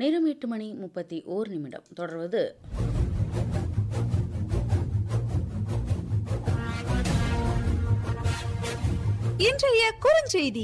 நேரம் எட்டு மணி முப்பத்தி ஓர் நிமிடம் தொடர்வது இன்றைய குறுஞ்செய்தி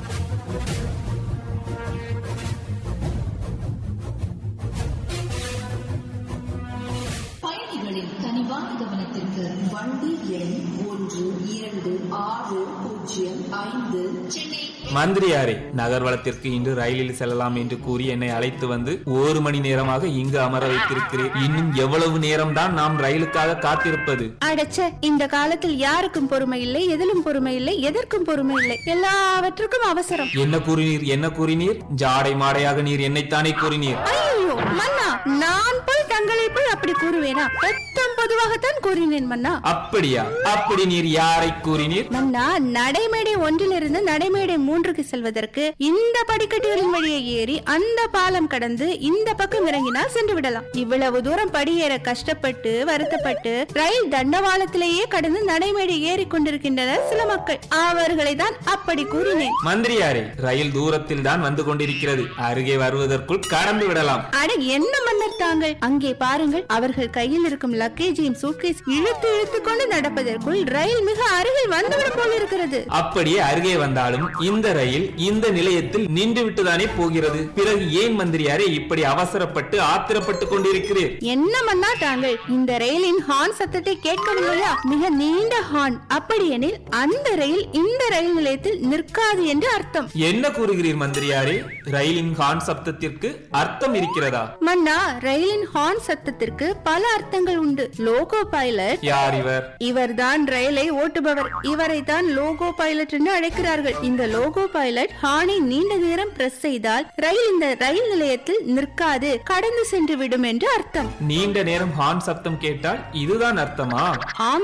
பயணிகளின் கனிவான கவனத்திற்கு வண்டி எண் ஒன்று இரண்டு ஆறு பூஜ்ஜியம் ஐந்து சென்னை மந்திரியாரே நகர்வலத்திற்கு இன்று ரயிலில் செல்லலாம் என்று கூறி என்னை அழைத்து வந்து ஒரு மணி நேரமாக இங்கு அமர வைத்திருக்கிறேன் இன்னும் எவ்வளவு நேரம்தான் நாம் ரயிலுக்காக காத்திருப்பது அடச்ச இந்த காலத்தில் யாருக்கும் பொறுமை இல்லை எதிலும் பொறுமை இல்லை எதற்கும் பொறுமை இல்லை எல்லாவற்றுக்கும் அவசரம் என்ன கூறினீர் என்ன கூறினீர் ஜாடை மாடையாக நீர் என்னைத்தானே கூறினீர் ஐயோ மன்னா நான் போய் தங்களை போய் அப்படி கூறுவேனா பொத்தம் பொதுவாகத்தான் கூறினேன் மன்னா அப்படியா அப்படி நீர் யாரை கூறினீர் மன்னா நடைமேடை ஒன்றிலிருந்து நடைமேடை மூன்றுக்கு செல்வதற்கு இந்த படிக்கட்டுகளின் வழியே ஏறி அந்த பாலம் கடந்து இந்த பக்கம் இறங்கினால் சென்று விடலாம் இவ்வளவு தூரம் படியேற கஷ்டப்பட்டு வருத்தப்பட்டு ரயில் தண்டவாளத்திலேயே கடந்து நடைமேடை ஏறி கொண்டிருக்கின்றனர் சில மக்கள் அவர்களை தான் அப்படி கூறினேன் மந்திரியாரே ரயில் தூரத்தில் தான் வந்து கொண்டிருக்கிறது அருகே வருவதற்குள் கடந்து விடலாம் அட என்ன மன்னர் தாங்கள் அங்கே பாருங்கள் அவர்கள் கையில் இருக்கும் லக்கேஜையும் சூட்கேஸ் இழுத்து இழுத்து கொண்டு நடப்பதற்குள் ரயில் மிக அருகில் வந்துவிடும் போல் இருக்கிறது அப்படியே அருகே வந்தாலும் இந்த ரயில் இந்த நிலையத்தில் நின்று விட்டுதானே போகிறது பிறகு ஏன் மந்திரியாரே இப்படி அவசரப்பட்டு ஆத்திரப்பட்டு கொண்டிருக்கிறீர் என்ன மன்னா தாங்கள் இந்த ரயிலின் ஹார்ன் சத்தத்தை கேட்கவில்லையா மிக நீண்ட ஹார்ன் அப்படியெனில் அந்த ரயில் இந்த ரயில் நிலையத்தில் நிற்காது என்று அர்த்தம் என்ன கூறுகிறீர் மந்திரியாரே ரயிலின் ஹார்ன் சப்தத்திற்கு அர்த்தம் இருக்கிறதா மன்னா ரயிலின் ஹார்ன் சத்தத்திற்கு பல அர்த்தங்கள் உண்டு லோகோ பைலட் யார் இவர் இவர்தான் ரயிலை ஓட்டுபவர் இவரை தான் லோகோ பைலட் என்று அழைக்கிறார்கள் இந்த லோகோ பைலட் ஹார்னை நீண்ட நேரம் பிரஸ் செய்தால் ரயில் இந்த ரயில் நிலையத்தில் நிற்காது கடந்து சென்று விடும் என்று அர்த்தம் நீண்ட நேரம் ஹார்ன் சப்தம் கேட்டால் இதுதான் அர்த்தமா ஆம்